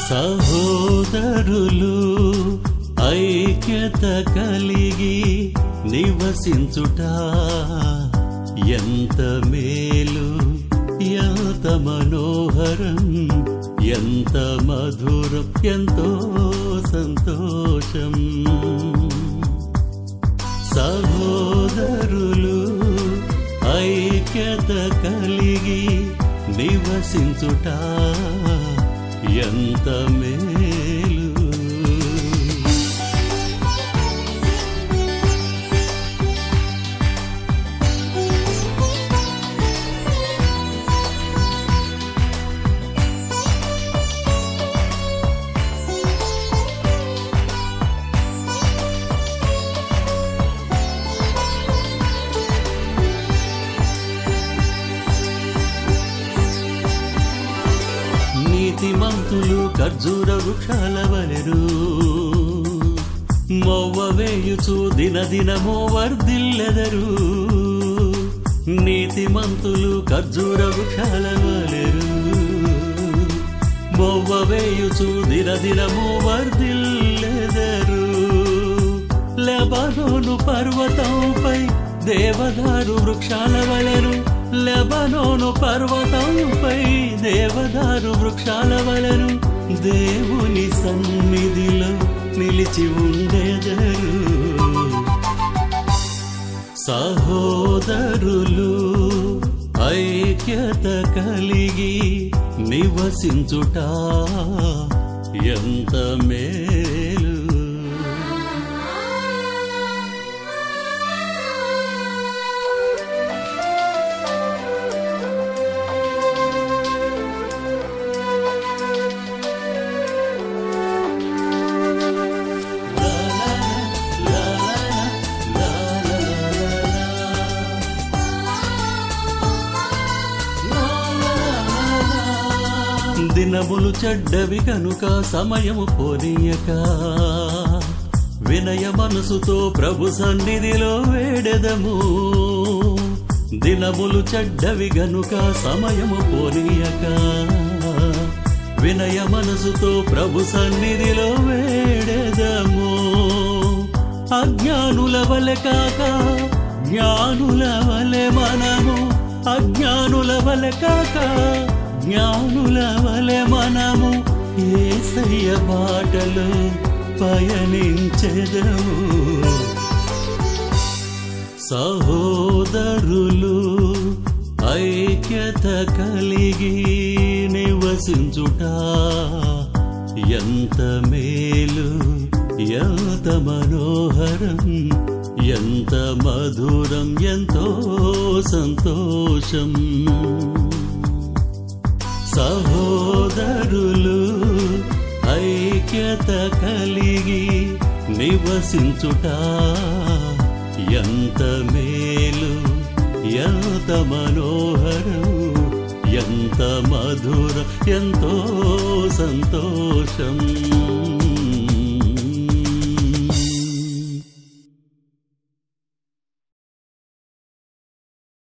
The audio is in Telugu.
సహోదరులు ఐక్యత కలిగి నివసించుట ఎంత మేలు ఎంత మనోహరం ఎంత మధురం ఎంతో సంతోషం సహోదరులు ఐక్యత కలిగి నివసించుట ఎంత మేలు నీతిమంతులు ఖర్జూర వృక్షాల వలెరు మొవ్వ వేయుచు దినదినమో వర్ధిల్లెదరు నీతిమంతులు ఖర్జూర వృక్షాల వలెరు మొవ్వ వేయుచు దినదినమో వర్ధిల్లెదరు లెబనోను పర్వతంపై దేవదారు వృక్షాల వలెను లెబనోను పర్వతంపై దేవదారు వృక్షాల వలెను దేవుని సన్నిధిలో నిలిచి ఉండెదరు సహోదరులు ఐక్యత కలిగి నివసించుట ఎంత మేలు దినములు చెడ్డవి కనుక సమయము పోనీయక వినయ మనసుతో ప్రభు సన్నిధిలో వేడెదము దినములు చెడ్డవి గనుక సమయము పోనీయక వినయ మనసుతో ప్రభు సన్నిధిలో వేడెదము అజ్ఞానుల వలె కాక జ్ఞానుల వలె మనము అజ్ఞానుల వలె కాక జ్ఞానుల వలె మనము ఏసయ్య బాటలు పయనించెదము సహోదరులు ఐక్యత కలిగి నివసించుట ఎంత మేలు ఎంత మనోహరం ఎంత మధురం ఎంతో సంతోషం సహోదరులు ఐక్యత కలిగి నివసించుట ఎంత మేలు ఎంత మనోహరం ఎంత మధుర ఎంతో సంతోషం